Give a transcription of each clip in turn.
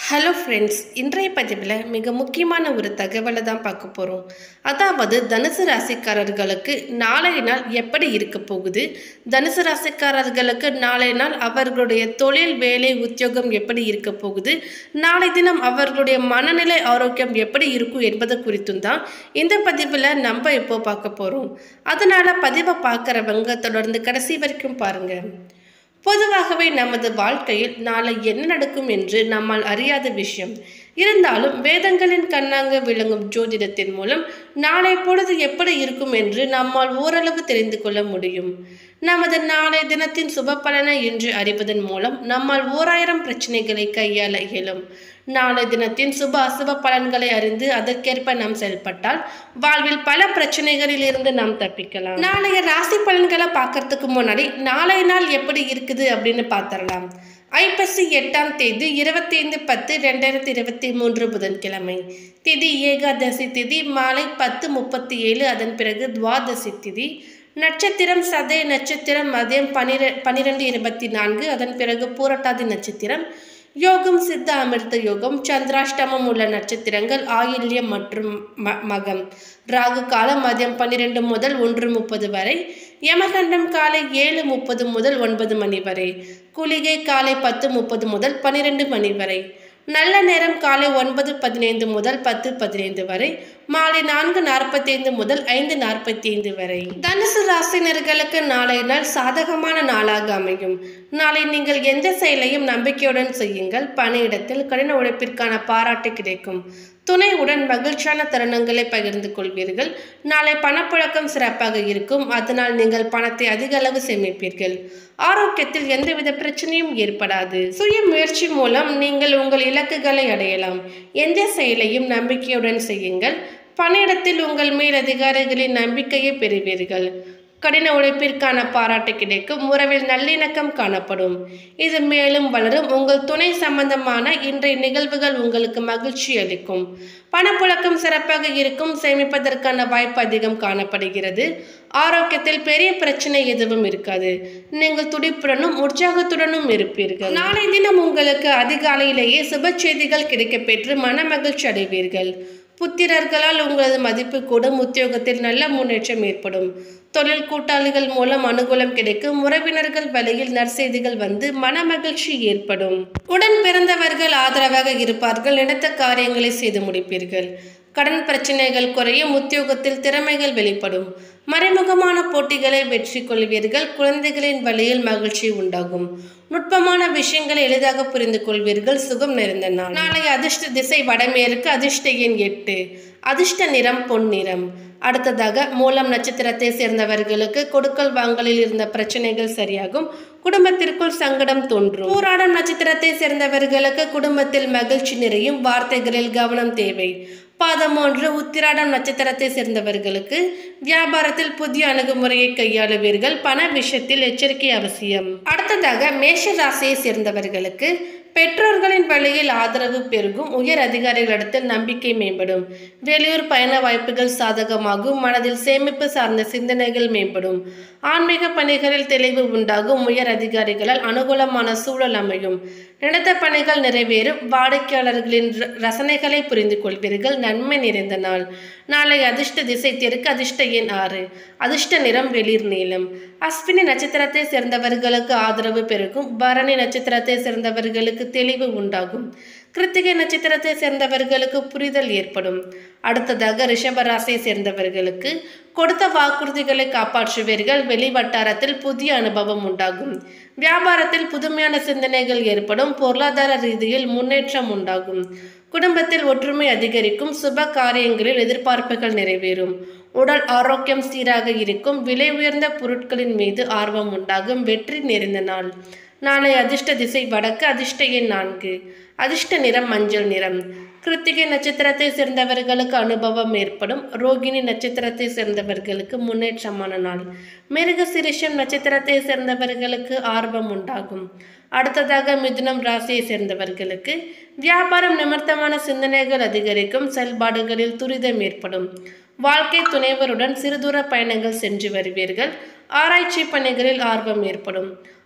hello friends இன்றைய பதிவில் மிக முக்கியமான ஒரு தகவலை தான் பார்க்க போகிறோம் அதாவது தனுசு ராசிக்காரர்களுக்கு நாளைய நாள் எப்படி இருக்க போகுது தனுசு ராசிக்காரர்களுக்கு நாளைய நாள் அவர்களுடைய தொழில் வேலை உத்தியோகம் எப்படி இருக்க போகுது நாளை தினம் அவர்களுடைய மனநிலை ஆரோக்கியம் எப்படி இருக்கும் என்பது குறித்தும் தான் இந்த பதிவில் நம்ம இப்போ பார்க்க போகிறோம் அதனால் பதிவை பார்க்குறவங்க தொடர்ந்து கடைசி வரைக்கும் பாருங்கள் பொதுவாகவே நமது வாழ்க்கையில் நாளை என்ன நடக்கும் என்று நம்மால் அறியாத விஷயம் இருந்தாலும் வேதங்களின் கண்ணாங்க விளங்கும் ஜோதிடத்தின் மூலம் நாளை பொழுது எப்படி இருக்கும் என்று நம்மால் ஓரளவு தெரிந்து கொள்ள முடியும் நமது நாளை தினத்தின் சுப பலனை என்று அறிவதன் மூலம் நம்மால் ஓராயிரம் பிரச்சனைகளை கையாள இயலும் நாளை தினத்தின் சுப அசுப பலன்களை அறிந்து அதற்கேற்ப நாம் செயல்பட்டால் வாழ்வில் பல பிரச்சனைகளில் இருந்து நாம் தப்பிக்கலாம் நாளைய ராசி பலன்களை பார்க்கறதுக்கு முன்னாடி நாளைய நாள் எப்படி இருக்குது அப்படின்னு பார்த்துடலாம் ஐப்பசி எட்டாம் தேதி இருபத்தி ஐந்து பத்து ரெண்டாயிரத்தி இருபத்தி மூன்று புதன்கிழமை திதி ஏகாதசி திதி மாலை பத்து முப்பத்தி ஏழு அதன் பிறகு துவாதசி திதி நட்சத்திரம் சதய நட்சத்திரம் மதியம் பனிரெ பன்னிரெண்டு இருபத்தி நான்கு அதன் பிறகு பூரட்டாதி நட்சத்திரம் யோகம் சித்த அமிர்த யோகம் சந்திராஷ்டமம் உள்ள நட்சத்திரங்கள் ஆயில்யம் மற்றும் ம மகம் ராகு காலம் மதியம் பன்னிரெண்டு முதல் ஒன்று முப்பது வரை யமகண்டம் காலை ஏழு முப்பது முதல் ஒன்பது மணி வரை குளிகை காலை பத்து முப்பது முதல் பன்னிரெண்டு மணி வரை நல்ல நேரம் காலை ஒன்பது பதினைந்து முதல் பத்து பதினைந்து வரை மாலை நான்கு நாற்பத்தைந்து முதல் ஐந்து நாற்பத்தி ஐந்து வரை தனுசு ராசினர்களுக்கு நாளைய நாள் சாதகமான நாளாக அமையும் நாளை நீங்கள் எந்த செயலையும் நம்பிக்கையுடன் செய்யுங்கள் பணியிடத்தில் கடின உழைப்பிற்கான பாராட்டு கிடைக்கும் துணையுடன் மகிழ்ச்சியான தருணங்களை பகிர்ந்து கொள்வீர்கள் நாளை பணப்புழக்கம் சிறப்பாக இருக்கும் அதனால் நீங்கள் பணத்தை அதிக அளவு சேமிப்பீர்கள் ஆரோக்கியத்தில் எந்தவித பிரச்சனையும் ஏற்படாது சுய முயற்சி மூலம் நீங்கள் உங்கள் இலக்குகளை அடையலாம் எந்த செயலையும் நம்பிக்கையுடன் செய்யுங்கள் பணியிடத்தில் உங்கள் மேல் அதிகாரிகளின் நம்பிக்கையை பெறுவீர்கள் கடின உழைப்பிற்கான பாராட்டு கிடைக்கும் உறவில் நல்லிணக்கம் காணப்படும் இது மேலும் வளரும் உங்கள் துணை சம்பந்தமான இன்றைய நிகழ்வுகள் உங்களுக்கு மகிழ்ச்சி அளிக்கும் பணப்புழக்கம் சிறப்பாக இருக்கும் சேமிப்பதற்கான வாய்ப்பு அதிகம் காணப்படுகிறது ஆரோக்கியத்தில் பெரிய பிரச்சனை எதுவும் இருக்காது நீங்கள் துடிப்புடனும் உற்சாகத்துடனும் இருப்பீர்கள் நாளை தினம் உங்களுக்கு அதிகாலையிலேயே சுப செய்திகள் கிடைக்கப்பெற்று மன மகிழ்ச்சி அடைவீர்கள் புத்திரர்களால் உங்களது மதிப்பு கூடும் உத்தியோகத்தில் நல்ல முன்னேற்றம் ஏற்படும் தொழில் கூட்டாளிகள் மூலம் அனுகூலம் கிடைக்கும் உறவினர்கள் வழியில் நற்செய்திகள் வந்து மன மகிழ்ச்சி ஏற்படும் உடன் பிறந்தவர்கள் ஆதரவாக இருப்பார்கள் நினைத்த காரியங்களை செய்து முடிப்பீர்கள் கடன் பிரச்சனைகள் குறையும் உத்தியோகத்தில் திறமைகள் வெளிப்படும் மறைமுகமான போட்டிகளை வெற்றி கொள்வீர்கள் குழந்தைகளின் வழியில் மகிழ்ச்சி உண்டாகும் நுட்பமான விஷயங்களை எளிதாக புரிந்து கொள்வீர்கள் சுகம் நிறைந்த நாள் நாளை அதிர்ஷ்ட திசை வடமேற்கு அதிர்ஷ்ட எண் எட்டு அதிர்ஷ்ட நிறம் பொன்னிறம் அடுத்ததாக மூலம் நட்சத்திரத்தை சேர்ந்தவர்களுக்கு கொடுக்கல் வாங்கலில் இருந்த பிரச்சனைகள் சரியாகும் குடும்பத்திற்குள் சங்கடம் தோன்றும் பூராடம் நட்சத்திரத்தை சேர்ந்தவர்களுக்கு குடும்பத்தில் மகிழ்ச்சி நிறையும் வார்த்தைகளில் கவனம் தேவை பாதம் ஒன்று உத்திராடம் நட்சத்திரத்தை சேர்ந்தவர்களுக்கு வியாபாரத்தில் புதிய அணுகுமுறையை கையாளுவீர்கள் பண விஷயத்தில் எச்சரிக்கை அவசியம் அடுத்ததாக மேஷ ராசியை சேர்ந்தவர்களுக்கு பெற்றோர்களின் வழியில் ஆதரவு பெருகும் உயர் அதிகாரிகளிடத்தில் நம்பிக்கை மேம்படும் வெளியூர் பயண வாய்ப்புகள் சாதகமாகும் மனதில் சேமிப்பு சார்ந்த சிந்தனைகள் மேம்படும் ஆன்மீக பணிகளில் தெளிவு உண்டாகும் உயர் அதிகாரிகளால் அனுகூலமான சூழல் அமையும் நினைத்த பணிகள் நிறைவேறும் வாடிக்கையாளர்களின் ரசனைகளை புரிந்து கொள்வீர்கள் நன்மை நிறைந்த நாள் நாளை அதிர்ஷ்ட திசை தெற்கு அதிர்ஷ்ட எண் ஆறு அதிர்ஷ்ட நிறம் வெளிர் நீளம் அஸ்வினி நட்சத்திரத்தை சேர்ந்தவர்களுக்கு ஆதரவு பெருகும் பரணி நட்சத்திரத்தை சேர்ந்தவர்களுக்கு தெளிவு உண்டாகும் கிருத்திகை நட்சத்திரத்தை சேர்ந்தவர்களுக்கு புரிதல் ஏற்படும் அடுத்ததாக ரிஷபராசியை சேர்ந்தவர்களுக்கு கொடுத்த வாக்குறுதிகளை காப்பாற்றுவீர்கள் வெளி வட்டாரத்தில் புதிய அனுபவம் உண்டாகும் வியாபாரத்தில் புதுமையான சிந்தனைகள் ஏற்படும் பொருளாதார ரீதியில் முன்னேற்றம் உண்டாகும் குடும்பத்தில் ஒற்றுமை அதிகரிக்கும் சுப காரியங்களில் எதிர்பார்ப்புகள் நிறைவேறும் உடல் ஆரோக்கியம் சீராக இருக்கும் விலை உயர்ந்த பொருட்களின் மீது ஆர்வம் உண்டாகும் வெற்றி நிறைந்த நாள் நாளை அதிர்ஷ்ட திசை வடக்கு அதிர்ஷ்ட எண் நான்கு அதிர்ஷ்ட நிறம் மஞ்சள் நிறம் கிருத்திகை நட்சத்திரத்தை சேர்ந்தவர்களுக்கு அனுபவம் ஏற்படும் ரோகிணி நட்சத்திரத்தை சேர்ந்தவர்களுக்கு முன்னேற்றமான நாள் மிருக சிரிஷம் நட்சத்திரத்தை சேர்ந்தவர்களுக்கு ஆர்வம் உண்டாகும் அடுத்ததாக மிதுனம் ராசியை சேர்ந்தவர்களுக்கு வியாபாரம் நிமித்தமான சிந்தனைகள் அதிகரிக்கும் செயல்பாடுகளில் துரிதம் ஏற்படும் வாழ்க்கை துணைவருடன் சிறுதூர பயணங்கள் சென்று வருவீர்கள் ஆராய்ச்சி பணிகளில் ஆர்வம் ஏற்படும்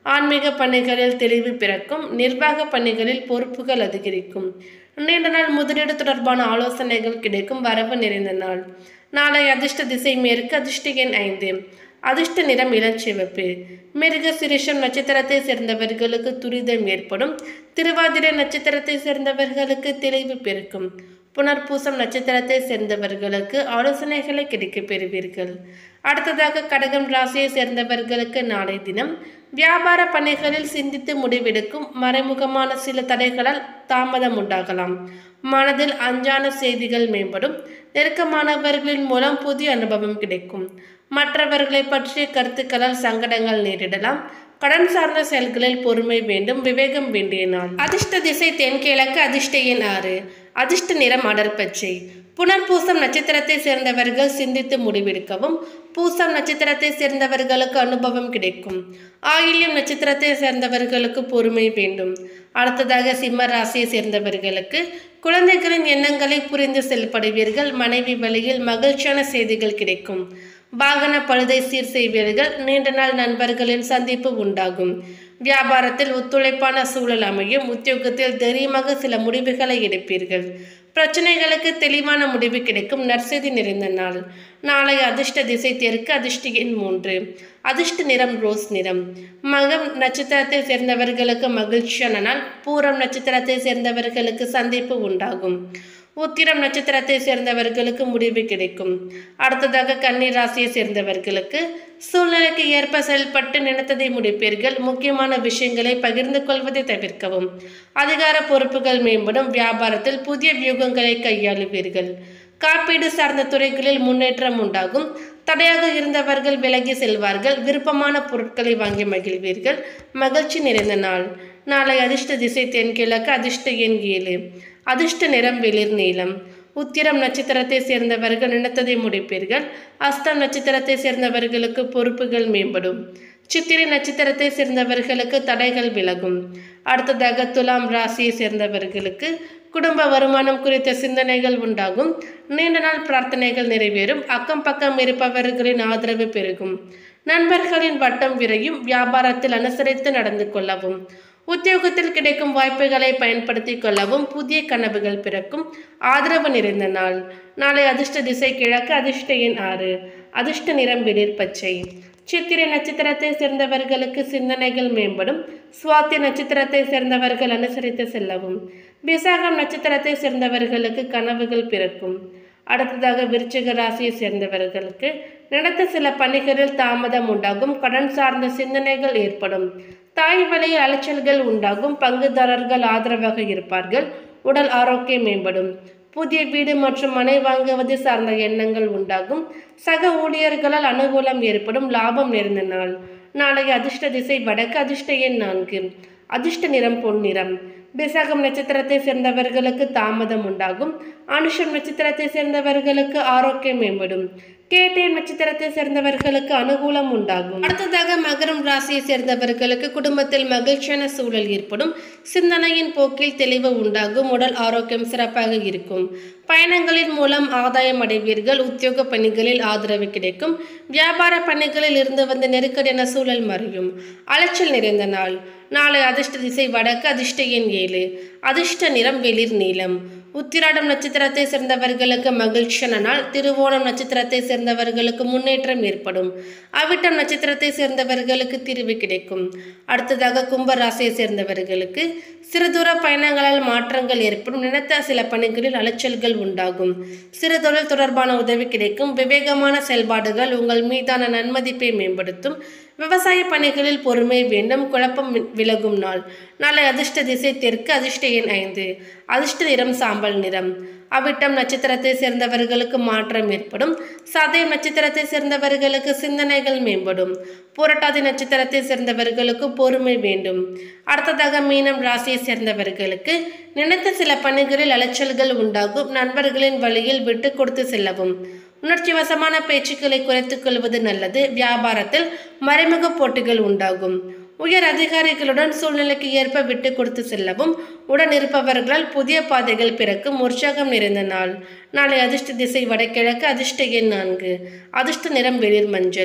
ஆன்மீக பணிகளில் தெளிவு பிறக்கும் நிர்வாக பணிகளில் பொறுப்புகள் அதிகரிக்கும் நீண்ட நாள் முதலீடு தொடர்பான ஆலோசனைகள் கிடைக்கும் வரவு நிறைந்த நாள் நாளை அதிர்ஷ்ட திசை மேற்கு அதிர்ஷ்ட எண் ஐந்து அதிர்ஷ்ட நிறம் இளஞ்சிவப்பு மிருக சிரிஷம் நட்சத்திரத்தை சேர்ந்தவர்களுக்கு துரிதம் ஏற்படும் திருவாதிரை நட்சத்திரத்தை சேர்ந்தவர்களுக்கு தெளிவு பிறக்கும் புனர்பூசம் நட்சத்திரத்தை சேர்ந்தவர்களுக்கு ஆலோசனைகளை கிடைக்கப் பெறுவீர்கள் அடுத்ததாக கடகம் ராசியை சேர்ந்தவர்களுக்கு நாளை தினம் வியாபார பணிகளில் சிந்தித்து முடிவெடுக்கும் மறைமுகமான சில தடைகளால் தாமதம் உண்டாகலாம் மனதில் அஞ்சான செய்திகள் மேம்படும் நெருக்கமானவர்களின் மூலம் புதிய அனுபவம் கிடைக்கும் மற்றவர்களை பற்றிய கருத்துக்களால் சங்கடங்கள் நேரிடலாம் கடன் சார்ந்த செயல்களில் பொறுமை வேண்டும் விவேகம் வேண்டிய நாள் அதிர்ஷ்ட திசை தென்கிழக்கு அதிர்ஷ்ட எண் ஆறு அதிர்ஷ்ட நிறம் அடர் பச்சை புனர்பூசம் நட்சத்திரத்தை சேர்ந்தவர்கள் சிந்தித்து முடிவெடுக்கவும் பூசம் நட்சத்திரத்தை சேர்ந்தவர்களுக்கு அனுபவம் கிடைக்கும் ஆயில்யம் நட்சத்திரத்தை சேர்ந்தவர்களுக்கு பொறுமை வேண்டும் அடுத்ததாக சிம்ம ராசியை சேர்ந்தவர்களுக்கு குழந்தைகளின் எண்ணங்களை புரிந்து செயல்படுவீர்கள் மனைவி வழியில் மகிழ்ச்சியான செய்திகள் கிடைக்கும் வாகன பழுதை சீர் செய்வீர்கள் நீண்ட நாள் நண்பர்களின் சந்திப்பு உண்டாகும் வியாபாரத்தில் ஒத்துழைப்பான சூழல் அமையும் உத்தியோகத்தில் தைரியமாக சில முடிவுகளை எடுப்பீர்கள் பிரச்சனைகளுக்கு தெளிவான முடிவு கிடைக்கும் நற்செய்தி நிறைந்த நாள் நாளை அதிர்ஷ்ட திசை தெற்கு அதிர்ஷ்ட எண் மூன்று அதிர்ஷ்ட நிறம் ரோஸ் நிறம் மகம் நட்சத்திரத்தை சேர்ந்தவர்களுக்கு மகிழ்ச்சியான நாள் பூரம் நட்சத்திரத்தை சேர்ந்தவர்களுக்கு சந்திப்பு உண்டாகும் உத்திரம் நட்சத்திரத்தை சேர்ந்தவர்களுக்கு முடிவு கிடைக்கும் அடுத்ததாக கன்னி ராசியை சேர்ந்தவர்களுக்கு சூழ்நிலைக்கு ஏற்ப செயல்பட்டு நினைத்ததை முடிப்பீர்கள் முக்கியமான விஷயங்களை பகிர்ந்து கொள்வதை தவிர்க்கவும் அதிகார பொறுப்புகள் மேம்படும் வியாபாரத்தில் புதிய வியூகங்களை கையாளுவீர்கள் காப்பீடு சார்ந்த துறைகளில் முன்னேற்றம் உண்டாகும் தடையாக இருந்தவர்கள் விலகி செல்வார்கள் விருப்பமான பொருட்களை வாங்கி மகிழ்வீர்கள் மகிழ்ச்சி நிறைந்த நாள் நாளை அதிர்ஷ்ட திசை தென்கிழக்கு அதிர்ஷ்ட எண் ஏழு அதிர்ஷ்ட நிறம் வெளிர் நீலம் உத்திரம் நட்சத்திரத்தை சேர்ந்தவர்கள் நினைத்ததை முடிப்பீர்கள் அஸ்தம் நட்சத்திரத்தை சேர்ந்தவர்களுக்கு பொறுப்புகள் மேம்படும் சித்திரை நட்சத்திரத்தை சேர்ந்தவர்களுக்கு தடைகள் விலகும் அடுத்ததாக துலாம் ராசியை சேர்ந்தவர்களுக்கு குடும்ப வருமானம் குறித்த சிந்தனைகள் உண்டாகும் நீண்ட நாள் பிரார்த்தனைகள் நிறைவேறும் அக்கம் பக்கம் இருப்பவர்களின் ஆதரவு பெருகும் நண்பர்களின் வட்டம் விரையும் வியாபாரத்தில் அனுசரித்து நடந்து கொள்ளவும் உத்தியோகத்தில் கிடைக்கும் வாய்ப்புகளை பயன்படுத்திக் கொள்ளவும் புதிய கனவுகள் பிறக்கும் ஆதரவு நிறைந்த நாள் நாளை அதிர்ஷ்ட திசை கிழக்கு அதிர்ஷ்ட எண் ஆறு அதிர்ஷ்ட நிறம் வெளிர் பச்சை சித்திரை நட்சத்திரத்தை சேர்ந்தவர்களுக்கு சிந்தனைகள் மேம்படும் சுவாதி நட்சத்திரத்தை சேர்ந்தவர்கள் அனுசரித்து செல்லவும் விசாகம் நட்சத்திரத்தை சேர்ந்தவர்களுக்கு கனவுகள் பிறக்கும் அடுத்ததாக விருச்சிக ராசியை சேர்ந்தவர்களுக்கு நடத்த சில பணிகளில் தாமதம் உண்டாகும் கடன் சார்ந்த சிந்தனைகள் ஏற்படும் தாய் வழியில் அலைச்சல்கள் உண்டாகும் பங்குதாரர்கள் ஆதரவாக இருப்பார்கள் உடல் ஆரோக்கியம் மேம்படும் புதிய வீடு மற்றும் மனை வாங்குவது சார்ந்த எண்ணங்கள் உண்டாகும் சக ஊழியர்களால் அனுகூலம் ஏற்படும் லாபம் நிறைந்த நாள் நாளைய அதிர்ஷ்ட திசை வடக்கு அதிர்ஷ்ட எண் நான்கு அதிர்ஷ்ட நிறம் பொன்னிறம் விசாகம் நட்சத்திரத்தை சேர்ந்தவர்களுக்கு தாமதம் உண்டாகும் அனுஷம் நட்சத்திரத்தை சேர்ந்தவர்களுக்கு ஆரோக்கியம் மேம்படும் கேட்டை நட்சத்திரத்தை சேர்ந்தவர்களுக்கு அனுகூலம் உண்டாகும் அடுத்ததாக மகரம் ராசியை சேர்ந்தவர்களுக்கு குடும்பத்தில் மகிழ்ச்சியான சூழல் ஏற்படும் சிந்தனையின் போக்கில் தெளிவு உண்டாகும் உடல் ஆரோக்கியம் சிறப்பாக இருக்கும் பயணங்களின் மூலம் ஆதாயம் அடைவீர்கள் உத்தியோக பணிகளில் ஆதரவு கிடைக்கும் வியாபார பணிகளில் இருந்து வந்த நெருக்கடியான சூழல் மறையும் அலைச்சல் நிறைந்த நாள் நாளை அதிர்ஷ்ட திசை வடக்கு அதிர்ஷ்ட எண் ஏழு அதிர்ஷ்ட நிறம் வெளிர் நீலம் உத்திராடம் நட்சத்திரத்தை சேர்ந்தவர்களுக்கு மகிழ்ச்சியான நாள் திருவோணம் நட்சத்திரத்தை சேர்ந்தவர்களுக்கு முன்னேற்றம் ஏற்படும் அவிட்டம் நட்சத்திரத்தை சேர்ந்தவர்களுக்கு தீர்வு கிடைக்கும் அடுத்ததாக கும்ப ராசியை சேர்ந்தவர்களுக்கு சிறுதூர பயணங்களால் மாற்றங்கள் ஏற்படும் நினைத்த சில பணிகளில் அலைச்சல்கள் உண்டாகும் சிறு தொழில் தொடர்பான உதவி கிடைக்கும் விவேகமான செயல்பாடுகள் உங்கள் மீதான நன்மதிப்பை மேம்படுத்தும் விவசாய பணிகளில் பொறுமை வேண்டும் குழப்பம் வி- விலகும் நாள் நாளை அதிர்ஷ்ட திசை தெற்கு அதிர்ஷ்ட எண் ஐந்து அதிர்ஷ்ட நிறம் சாம்பல் நிறம் அவிட்டம் நட்சத்திரத்தை சேர்ந்தவர்களுக்கு மாற்றம் ஏற்படும் சதயம் நட்சத்திரத்தை சேர்ந்தவர்களுக்கு சிந்தனைகள் மேம்படும் புரட்டாதி நட்சத்திரத்தை சேர்ந்தவர்களுக்கு பொறுமை வேண்டும் அடுத்ததாக மீனம் ராசியை சேர்ந்தவர்களுக்கு நினைத்த சில பணிகளில் அலைச்சல்கள் உண்டாகும் நண்பர்களின் வழியில் விட்டு கொடுத்து செல்லவும் உணர்ச்சி வசமான பேச்சுக்களை குறைத்துக் கொள்வது நல்லது வியாபாரத்தில் மறைமுக போட்டிகள் உண்டாகும் உயர் அதிகாரிகளுடன் சூழ்நிலைக்கு ஏற்ப விட்டு கொடுத்து செல்லவும் உடன் இருப்பவர்களால் புதிய பாதைகள் பிறக்கும் உற்சாகம் நிறைந்த நாள் நாளை அதிர்ஷ்ட திசை வடகிழக்கு அதிர்ஷ்ட எண் நான்கு அதிர்ஷ்ட நிறம் வெளிர் மஞ்சள்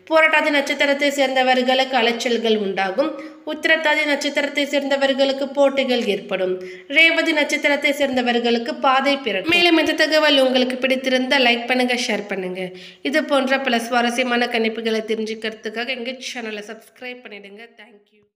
போராட்டாதி நட்சத்திரத்தை சேர்ந்தவர்களுக்கு அலைச்சல்கள் உண்டாகும் உத்திரட்டாதி நட்சத்திரத்தை சேர்ந்தவர்களுக்கு போட்டிகள் ஏற்படும் ரேவதி நட்சத்திரத்தை சேர்ந்தவர்களுக்கு பாதை பிறக்கும் மேலும் இந்த தகவல் உங்களுக்கு பிடித்திருந்தால் லைக் பண்ணுங்க ஷேர் பண்ணுங்க இது போன்ற பல சுவாரஸ்யமான கணிப்புகளை தெரிஞ்சுக்கிறதுக்காக எங்கள் சேனலை சப்ஸ்கிரைப் பண்ணிடுங்க தேங்க்யூ